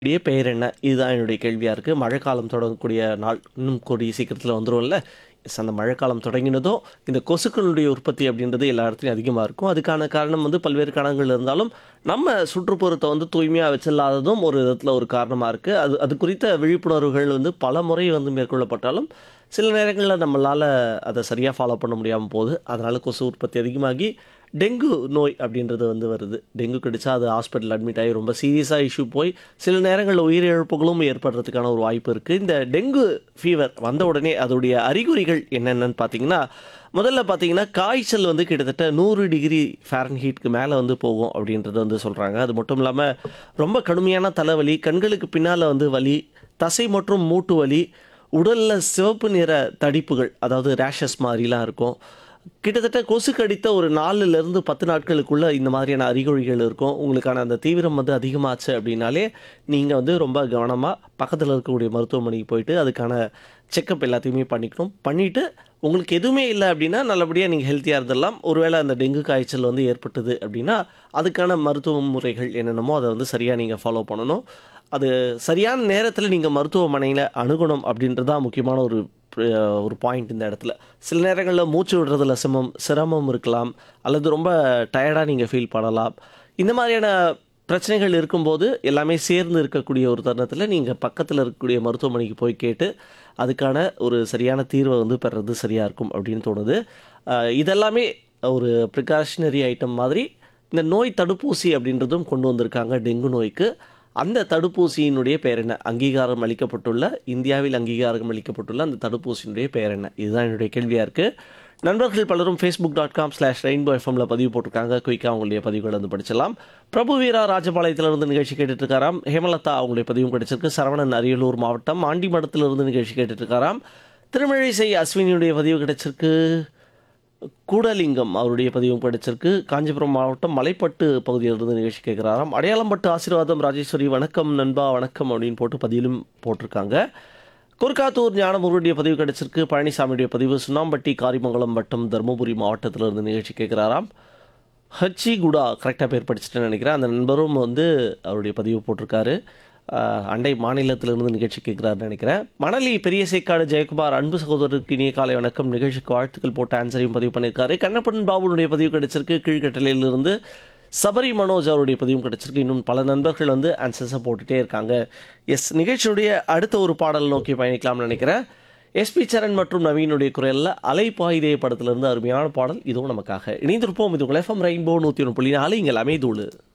உடைய பெயர் என்ன இதுதான் என்னுடைய கேள்வியாக இருக்குது மழைக்காலம் தொடங்கக்கூடிய நாள் இன்னும் கூடிய சீக்கிரத்தில் வந்துரும்ல எஸ் அந்த மழைக்காலம் தொடங்கினதும் இந்த கொசுக்களுடைய உற்பத்தி அப்படின்றது எல்லா இடத்துலையும் அதிகமாக இருக்கும் அதுக்கான காரணம் வந்து பல்வேறு காரணங்கள் இருந்தாலும் நம்ம சுற்றுப்புறத்தை வந்து தூய்மையாக வச்சில்லாததும் ஒரு விதத்தில் ஒரு காரணமாக இருக்குது அது அது குறித்த விழிப்புணர்வுகள் வந்து பல முறை வந்து மேற்கொள்ளப்பட்டாலும் சில நேரங்களில் நம்மளால் அதை சரியாக ஃபாலோ பண்ண முடியாமல் போகுது அதனால் கொசு உற்பத்தி அதிகமாகி டெங்கு நோய் அப்படின்றது வந்து வருது டெங்கு கடிச்சா அது ஹாஸ்பிட்டல் அட்மிட் ஆகி ரொம்ப சீரியஸாக இஷ்யூ போய் சில நேரங்களில் உயிரிழப்புகளும் ஏற்படுறதுக்கான ஒரு வாய்ப்பு இருக்குது இந்த டெங்கு ஃபீவர் வந்த உடனே அதோடைய அறிகுறிகள் என்னென்னு பார்த்தீங்கன்னா முதல்ல பார்த்தீங்கன்னா காய்ச்சல் வந்து கிட்டத்தட்ட நூறு டிகிரி ஃபேரன்ஹீட்க்கு மேலே வந்து போகும் அப்படின்றது வந்து சொல்கிறாங்க அது மட்டும் இல்லாமல் ரொம்ப கடுமையான தலைவலி கண்களுக்கு பின்னால் வந்து வலி தசை மற்றும் மூட்டு வலி உடலில் சிவப்பு நிற தடிப்புகள் அதாவது ரேஷஸ் மாதிரிலாம் இருக்கும் கிட்டத்தட்ட கொசு கடித்த ஒரு நாலுலேருந்து பத்து நாட்களுக்குள்ளே இந்த மாதிரியான அறிகுறிகள் இருக்கும் உங்களுக்கான அந்த தீவிரம் வந்து அதிகமாச்சு அப்படின்னாலே நீங்கள் வந்து ரொம்ப கவனமாக பக்கத்தில் இருக்கக்கூடிய மருத்துவமனைக்கு போயிட்டு அதுக்கான செக்கப் எல்லாத்தையுமே பண்ணிக்கணும் பண்ணிவிட்டு உங்களுக்கு எதுவுமே இல்லை அப்படின்னா நல்லபடியாக நீங்கள் ஹெல்த்தியாக இருந்துடலாம் ஒருவேளை அந்த டெங்கு காய்ச்சல் வந்து ஏற்பட்டது அப்படின்னா அதுக்கான மருத்துவ முறைகள் என்னென்னமோ அதை வந்து சரியாக நீங்கள் ஃபாலோ பண்ணணும் அது சரியான நேரத்தில் நீங்கள் மருத்துவமனையில் அணுகணும் அப்படின்றது தான் முக்கியமான ஒரு அஹ், ஒரு பாயிண்ட் இந்த இடத்துல சில நேரங்களில் மூச்சு விடுறதுல சிரமம் சிரமம் இருக்கலாம் அல்லது ரொம்ப டயர்டாக நீங்கள் ஃபீல் பண்ணலாம் இந்த மாதிரியான பிரச்சனைகள் இருக்கும்போது எல்லாமே சேர்ந்து இருக்கக்கூடிய ஒரு தருணத்தில் நீங்கள் பக்கத்தில் இருக்கக்கூடிய மருத்துவமனைக்கு போய் கேட்டு அதுக்கான ஒரு சரியான தீர்வை வந்து பெறுறது சரியாக இருக்கும் அப்படின்னு தோணுது அஹ், இதெல்லாமே ஒரு ப்ரிகாஷனரி ஐட்டம் மாதிரி இந்த நோய் தடுப்பூசி அப்படின்றதும் கொண்டு வந்திருக்காங்க டெங்கு நோய்க்கு அந்த தடுப்பூசியினுடைய பெயர் என்ன அங்கீகாரம் அளிக்கப்பட்டுள்ள இந்தியாவில் அங்கீகாரம் அளிக்கப்பட்டுள்ள அந்த தடுப்பூசியினுடைய பெயர் என்ன இதுதான் என்னுடைய கேள்வியாக இருக்குது நண்பர்கள் பலரும் Facebook dot com slash rainbow எஃப்எம்ல பதிவு போட்டிருக்காங்க குயிக்காக அவங்களுடைய பதிவுகள் வந்து படிச்சலாம் பிரபு வீரா ராஜபாளையத்திலிருந்து நிகழ்ச்சி கேட்டுட்டு இருக்காராம் ஹேமலதா அவங்களுடைய பதிவும் கிடைச்சிருக்கு சரவணன் அரியலூர் மாவட்டம் ஆண்டிமடத்திலிருந்து நிகழ்ச்சி கேட்டுட்டு இருக்காராம் திருமழிசை அஸ்வினியுடைய பதிவு கிடைச்சிருக்கு கூடலிங்கம் அவருடைய பதிவும் படிச்சிருக்கு காஞ்சிபுரம் மாவட்டம் மலைப்பட்டு பகுதியிலிருந்து நிகழ்ச்சி கேட்குறாராம் அடையாளம்பட்டு ஆசீர்வாதம் ராஜேஸ்வரி வணக்கம் நண்பா வணக்கம் அப்படின்னு போட்டு பதிவிலும் போட்டிருக்காங்க குறுக்காத்தூர் ஞானமுருடைய பதிவு கிடைச்சிருக்கு பழனிசாமியுடைய பதிவு சுண்ணாம்பட்டி காரிமங்கலம் வட்டம் தருமபுரி மாவட்டத்திலிருந்து நிகழ்ச்சி கேட்குறாராம் ஹச்சி குடா கரெக்டாக பேர் படிச்சுட்டேன்னு நினைக்கிறேன் அந்த நண்பரும் வந்து அவருடைய பதிவு போட்டிருக்காரு அஹ், அண்டை மாநிலத்திலிருந்து நிகழ்ச்சி கேட்குறாருன்னு நினைக்கிறேன் மணலி பெரிய சேக்காடு ஜெயக்குமார் அன்பு சகோதரருக்கு இனிய காலை வணக்கம் நிகழ்ச்சிக்கு வாழ்த்துக்கள் போட்ட ஆன்சரையும் பதிவு பண்ணியிருக்காரு கண்ணப்பன் பாபுனுடைய பதிவு கிடைச்சிருக்கு கீழ்கட்டளையிலிருந்து சபரி மனோஜ் அவருடைய பதிவும் கிடைச்சிருக்கு இன்னும் பல நண்பர்கள் வந்து ஆன்சர்ஸை போட்டுகிட்டே இருக்காங்க எஸ் நிகழ்ச்சியுடைய அடுத்த ஒரு பாடல் நோக்கி பயணிக்கலாம்னு நினைக்கிறேன் எஸ்பி சரண் மற்றும் நவீனுடைய குரலில் அலைப்பாயுதே படத்திலிருந்து அருமையான பாடல் இதுவும் நமக்காக இணைந்திருப்போம் இது உங்கள் எஃப்எம் ரெயின்போ நூற்றி ஒன்று புள்ளி நாலு இங்கே அமைதூளு